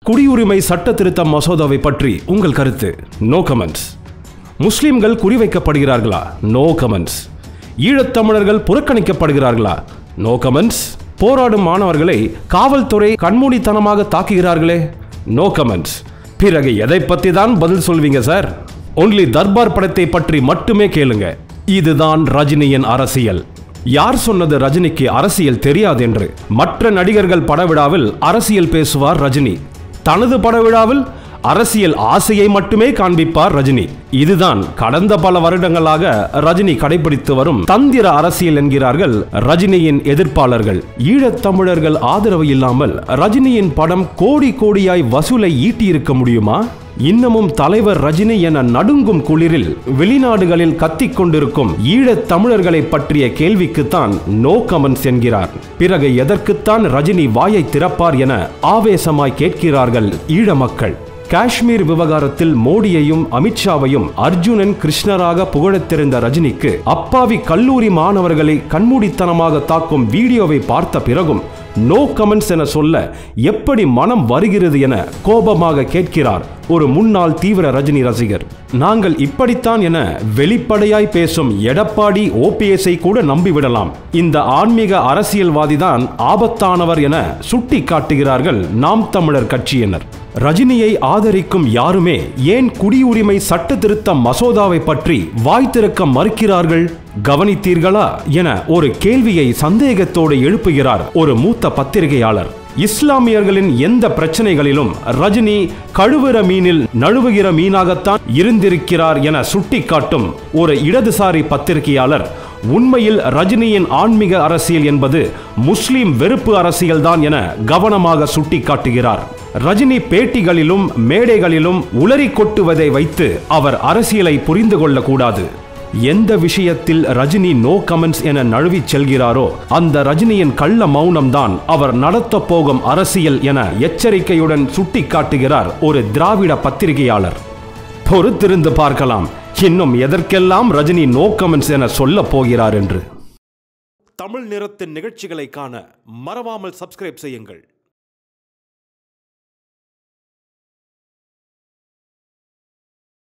குடியுரிமை சட்ட திருத்த மசோதாவை பற்றி உங்கள் கருத்து நோ கமெண்ட்ஸ் முஸ்லிம்கள் குறிவைக்கப்படுகிறார்களா நோ கமெண்ட்ஸ் ஈழத்தமிழர்கள் புறக்கணிக்கப்படுகிறார்களா நோ கமெண்ட்ஸ் போராடும் மாணவர்களை காவல்துறை கண்மூடித்தனமாக தாக்குகிறார்களே நோ கமெண்ட்ஸ் பிறகு எதை பத்தி தான் பதில் சொல்வீங்க சார் ஒன்லி தர்பார் படத்தை பற்றி மட்டுமே கேளுங்க இதுதான் ரஜினியின் அரசியல் யார் சொன்னது ரஜினிக்கு அரசியல் தெரியாது என்று மற்ற நடிகர்கள் படவிழாவில் அரசியல் பேசுவார் ரஜினி தனது படவிழாவில் அரசியல் ஆசையை மட்டுமே காண்பிப்பார் ரஜினி இதுதான் கடந்த பல வருடங்களாக ரஜினி கடைபிடித்து வரும் தந்திர அரசியல் என்கிறார்கள் ரஜினியின் எதிர்ப்பாளர்கள் ஈழத்தமிழர்கள் ஆதரவு இல்லாமல் ரஜினியின் படம் கோடி கோடியாய் வசூலை ஈட்டியிருக்க முடியுமா இன்னமும் தலைவர் ரஜினி என நடுங்கும் குளிரில் வெளிநாடுகளில் கத்திக் கொண்டிருக்கும் ஈழத் தமிழர்களை பற்றிய கேள்விக்குத்தான் நோ கமெண்ட்ஸ் என்கிறார் பிறகு எதற்குத்தான் ரஜினி வாயை திறப்பார் என ஆவேசமாய் கேட்கிறார்கள் ஈழ மக்கள் காஷ்மீர் விவகாரத்தில் மோடியையும் அமித்ஷாவையும் அர்ஜுனன் கிருஷ்ணராக புகழத்திருந்த ரஜினிக்கு அப்பாவி கல்லூரி மாணவர்களை கண்மூடித்தனமாக தாக்கும் வீடியோவை பார்த்த பிறகும் நோ கமெண்ட்ஸ் என சொல்ல எப்படி மனம் வருகிறது என கோபமாக கேட்கிறார் ஒரு முன்னாள் தீவிர ரஜினி ரசிகர் நாங்கள் இப்படித்தான் என வெளிப்படையாய் பேசும் எடப்பாடி ஓபிஎஸ்ஐ கூட நம்பிவிடலாம் இந்த ஆன்மீக அரசியல்வாதிதான் ஆபத்தானவர் என சுட்டி காட்டுகிறார்கள் நாம் தமிழர் கட்சியினர் ரஜினியை ஆதரிக்கும் யாருமே ஏன் குடியுரிமை சட்ட திருத்த மசோதாவை பற்றி வாய் திறக்க மறுக்கிறார்கள் கவனித்தீர்களா என ஒரு கேள்வியை சந்தேகத்தோடு எழுப்புகிறார் ஒரு மூத்த பத்திரிகையாளர் இஸ்லாமியர்களின் எந்த பிரச்சனைகளிலும் ரஜினி கழுவுற மீனில் நழுவுகிற மீனாகத்தான் இருந்திருக்கிறார் என சுட்டிக்காட்டும் ஒரு இடதுசாரி பத்திரிகையாளர் உண்மையில் ரஜினியின் ஆன்மீக அரசியல் என்பது முஸ்லிம் வெறுப்பு அரசியல்தான் என கவனமாக சுட்டிக்காட்டுகிறார் ரஜினி பேட்டிகளிலும் மேடைகளிலும் உளறி கொட்டுவதை வைத்து அவர் அரசியலை புரிந்து கொள்ளக்கூடாது எந்த விஷயத்தில் ரஜினி நோ கமெண்ட்ஸ் என நழுவிச் செல்கிறாரோ அந்த ரஜினியின் கள்ள மௌனம்தான் அவர் நடத்தப் போகும் அரசியல் என எச்சரிக்கையுடன் சுட்டிக்காட்டுகிறார் ஒரு திராவிட பத்திரிகையாளர் பொறுத்திருந்து பார்க்கலாம் இன்னும் எதற்கெல்லாம் ரஜினி நோ கமெண்ட்ஸ் என சொல்ல போகிறார் என்று தமிழ் நிறத்தின் நிகழ்ச்சிகளை காண மறவாமல் சப்ஸ்கிரைப் செய்யுங்கள்